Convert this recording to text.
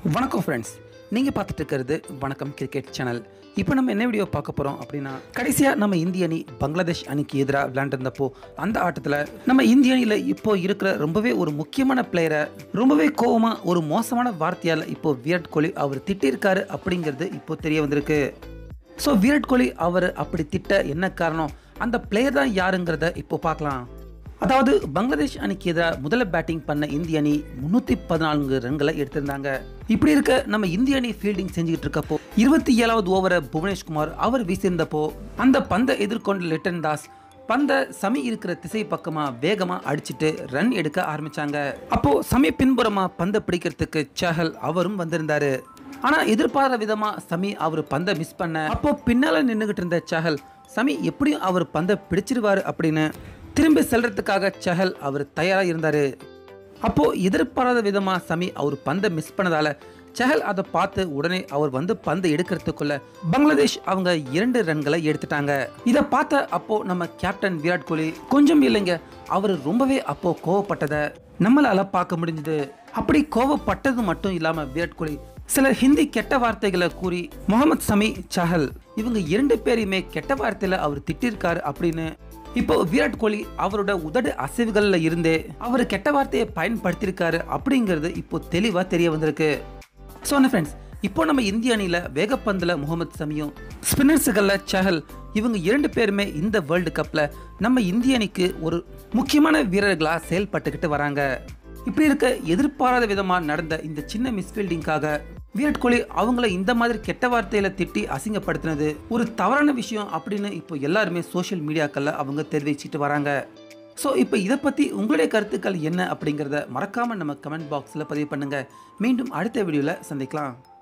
வணக்கம் ஃப்ரெண்ட்ஸ் நீங்கள் பார்த்துட்டு இருக்கிறது வணக்கம் கிரிக்கெட் சேனல் இப்போ நம்ம என்ன வீடியோ பார்க்க போகிறோம் அப்படின்னா கடைசியாக நம்ம இந்திய அணி பங்களாதேஷ் அணிக்கு எதிராக விளையாண்டுருந்தப்போ அந்த ஆட்டத்தில் நம்ம இந்திய அணியில் இப்போ இருக்கிற ரொம்பவே ஒரு முக்கியமான பிளேயரை ரொம்பவே கோவமாக ஒரு மோசமான வார்த்தையால் இப்போ விராட் கோலி அவர் திட்டிருக்காரு அப்படிங்கிறது இப்போ தெரிய வந்திருக்கு ஸோ விராட் கோலி அவர் அப்படி திட்ட என்ன காரணம் அந்த பிளேயர் தான் யாருங்கிறத இப்போ பார்க்கலாம் அதாவது பங்களாதேஷ் அணிக்கு எதிராக முதல்ல பேட்டிங் பண்ண இந்திய அணி முன்னூத்தி பதினான்கு ரன்களை எடுத்திருந்தாங்க இப்படி இருக்க நம்ம இந்திய அணி ஃபீல்டிங் செஞ்சுக்கிட்டு இருக்கப்போ இருபத்தி ஏழாவது ஓவரை புவனேஷ்குமார் அவர் வீசியிருந்தப்போ அந்த பந்தை எதிர்கொண்ட லிட்டன் தாஸ் பந்தை சமி இருக்கிற திசை பக்கமா வேகமா அடிச்சிட்டு ரன் எடுக்க ஆரம்பிச்சாங்க அப்போ சமி பின்புறமா பந்தை பிடிக்கிறதுக்கு சஹல் அவரும் வந்திருந்தாரு ஆனா எதிர்பாராத விதமா சமி அவர் பந்தை மிஸ் பண்ண அப்போ பின்னால நின்றுகிட்டு இருந்த சஹல் சமி எப்படியும் அவர் பந்தை பிடிச்சிருவாரு அப்படின்னு திரும்பி செல்றதுக்காக சஹல் அவர் தயாராக இருந்தாரு அப்போ எதிர்பாராத விதமா சமி அவர் பந்தை மிஸ் பண்ணதால சஹல் அதை பார்த்து உடனே அவர் வந்து பந்தை எடுக்கிறதுக்குள்ள பங்களாதேஷ் அவங்க இரண்டு ரன்களை எடுத்துட்டாங்க இதை பார்த்த அப்போ நம்ம கேப்டன் விராட் கோலி கொஞ்சம் இல்லைங்க அவர் ரொம்பவே அப்போ கோவப்பட்டதை நம்மளால பார்க்க முடிஞ்சது அப்படி கோவப்பட்டது மட்டும் இல்லாம விராட் கோலி சில ஹிந்தி கெட்ட வார்த்தைகளை கூறி முகமது சமி சஹல் இவங்க இரண்டு பேரையுமே கெட்ட வார்த்தையில அவர் திட்டிருக்காரு அப்படின்னு இப்போ விராட் கோலி அவரோட உதடு அசைவுகள்ல இருந்தே அவர் கெட்ட வார்த்தையை பயன்படுத்தியிருக்காரு அப்படிங்கிறது இப்போ தெளிவா தெரிய வந்திருக்கு ஸோ ஃப்ரெண்ட்ஸ் இப்போ நம்ம இந்திய அணியில் வேகப்பந்தில் முகமது சமியும் ஸ்பின்னர்ஸுகளில் சஹல் இவங்க இரண்டு பேருமே இந்த வேர்ல்டு கப்பில் நம்ம இந்திய அணிக்கு ஒரு முக்கியமான வீரர்களாக செயல்பட்டுக்கிட்டு வராங்க இப்படி இருக்க எதிர்பாராத விதமாக நடந்த இந்த சின்ன மிஸ்ஃபீல்டிங்காக விராட் கோலி அவங்கள இந்த மாதிரி கெட்ட வார்த்தையில திட்டி அசிங்கப்படுத்தினது ஒரு தவறான விஷயம் அப்படின்னு இப்போ எல்லாருமே சோஷியல் மீடியாக்களில் அவங்க தெரிவிச்சிட்டு வராங்க ஸோ இப்போ இதை பற்றி உங்களுடைய கருத்துக்கள் என்ன அப்படிங்கிறத மறக்காமல் நம்ம கமெண்ட் பாக்ஸில் பதிவு பண்ணுங்கள் மீண்டும் அடுத்த வீடியோவில் சந்திக்கலாம்